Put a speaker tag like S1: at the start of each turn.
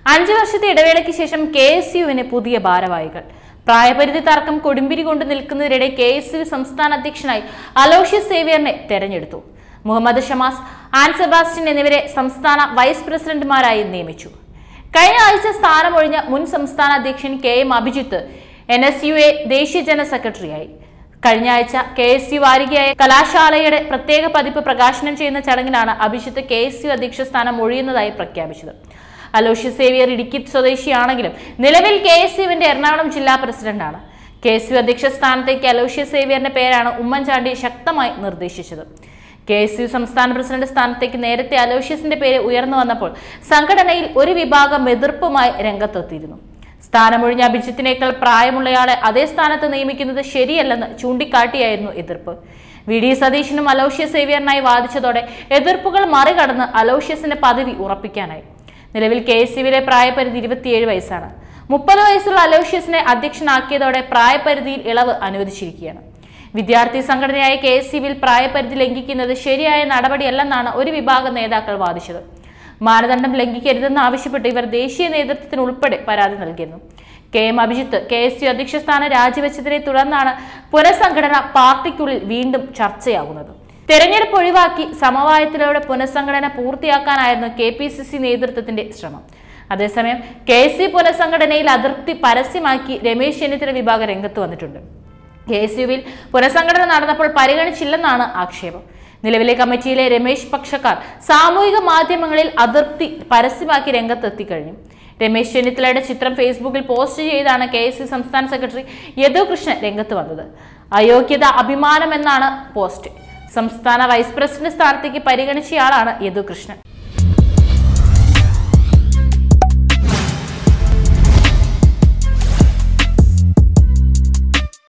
S1: അഞ്ചു വർഷത്തെ ഇടവേളയ്ക്ക് ശേഷം കെ എസ് യുവിന് പുതിയ ഭാരവാഹികൾ പ്രായപരിധി തർക്കം കൊടുമ്പിരി കൊണ്ട് നിൽക്കുന്നതിനിടെ കെ എസ് യു സംസ്ഥാന അധ്യക്ഷനായി അലോഷ്യസ് സേവ്യറിനെ തെരഞ്ഞെടുത്തു മുഹമ്മദ് ഷമാസ് ആൻ സെബാസ്റ്റ്യൻ എന്നിവരെ സംസ്ഥാന വൈസ് പ്രസിഡന്റുമാരായി നിയമിച്ചു കഴിഞ്ഞ ആഴ്ച സ്ഥാനമൊഴിഞ്ഞ മുൻ സംസ്ഥാന അധ്യക്ഷൻ K M Abhijith N S U I ദേശീയ ജനറൽ സെക്രട്ടറിയായി കഴിഞ്ഞ ആഴ്ച കെ എസ് യു വാരികയായ കലാശാലയുടെ പ്രത്യേക പതിപ്പ് പ്രകാശനം ചെയ്യുന്ന ചടങ്ങിലാണ് അഭിജിത്ത് കെ എസ് യു അധ്യക്ഷ സ്ഥാനം ഒഴിയുന്നതായി പ്രഖ്യാപിച്ചത് അലോഷ്യസ് സേവിയർ ഇടുക്കി സ്വദേശിയാണെങ്കിലും നിലവിൽ കെ എസ് യുവിന്റെ എറണാകുളം ജില്ലാ പ്രസിഡന്റാണ് കെ എസ് യു അധ്യക്ഷ സ്ഥാനത്തേക്ക് അലോഷ്യസ് സേവിയറിന്റെ പേരാണ് ഉമ്മൻചാണ്ടി ശക്തമായി നിർദ്ദേശിച്ചത് കെ എസ് യു സംസ്ഥാന പ്രസിഡന്റ് സ്ഥാനത്തേക്ക് നേരത്തെ അലോഷ്യസിന്റെ പേര് ഉയർന്നു വന്നപ്പോൾ സംഘടനയിൽ ഒരു വിഭാഗം എതിർപ്പുമായി രംഗത്തെത്തിയിരുന്നു സ്ഥാനമൊഴിഞ്ഞ അഭിജിത്തിനേക്കാൾ പ്രായമുള്ളയാളെ അതേ സ്ഥാനത്ത് നിയമിക്കുന്നത് ശരിയല്ലെന്ന് ചൂണ്ടിക്കാട്ടിയായിരുന്നു എതിർപ്പ് വി ഡി സതീശനും അലോഷ്യസ് സേവിയറിനായി വാദിച്ചതോടെ എതിർപ്പുകൾ മറികടന്ന് അലോഷ്യസിന്റെ പദവി ഉറപ്പിക്കാനായി നിലവിൽ കെ എസ് യുവിലെ പ്രായപരിധി ഇരുപത്തിയേഴ് വയസ്സാണ് മുപ്പത് വയസ്സുള്ള അലോഷ്യസിനെ അധ്യക്ഷനാക്കിയതോടെ പ്രായപരിധിയിൽ ഇളവ് അനുവദിച്ചിരിക്കുകയാണ് വിദ്യാർത്ഥി സംഘടനയായ കെ എസ് യുവിൽ പ്രായപരിധി ലംഘിക്കുന്നത് ശരിയായ നടപടിയല്ലെന്നാണ് ഒരു വിഭാഗം നേതാക്കൾ വാദിച്ചത് മാനദണ്ഡം ലംഘിക്കരുതെന്ന് ആവശ്യപ്പെട്ട് ഇവർ ദേശീയ നേതൃത്വത്തിന് ഉൾപ്പെടെ പരാതി നൽകിയിരുന്നു K M Abhijith K S U അധ്യക്ഷ സ്ഥാനം രാജിവെച്ചതിനെ തുടർന്നാണ് പുനഃസംഘടന പാർട്ടിക്കുള്ളിൽ വീണ്ടും ചർച്ചയാകുന്നത് തെരഞ്ഞെടുപ്പ് ഒഴിവാക്കി സമവായത്തിലൂടെ പുനഃസംഘടന പൂർത്തിയാക്കാനായിരുന്നു കെ പി സി സി നേതൃത്വത്തിന്റെ ശ്രമം അതേസമയം കെ എസ് സി പുനഃസംഘടനയിൽ അതൃപ്തി പരസ്യമാക്കി രമേശ് ചെന്നിത്തല വിഭാഗം രംഗത്ത് വന്നിട്ടുണ്ട് കെ എസ് യുവിൽ പുനഃസംഘടന നടന്നപ്പോൾ പരിഗണിച്ചില്ലെന്നാണ് ആക്ഷേപം നിലവിലെ കമ്മിറ്റിയിലെ രമേശ് പക്ഷക്കാർ സാമൂഹിക മാധ്യമങ്ങളിൽ അതൃപ്തി പരസ്യമാക്കി രംഗത്തെത്തിക്കഴിഞ്ഞു രമേശ് ചെന്നിത്തലയുടെ ചിത്രം ഫേസ്ബുക്കിൽ പോസ്റ്റ് ചെയ്താണ് കെ എസ് യു സംസ്ഥാന സെക്രട്ടറി യദു കൃഷ്ണൻ രംഗത്ത് വന്നത് അയോഗ്യത അഭിമാനം എന്നാണ് പോസ്റ്റ് സംസ്ഥാന വൈസ് പ്രസിഡന്റ് സ്ഥാനത്തേക്ക് പരിഗണിച്ചയാളാണ് യദു കൃഷ്ണൻ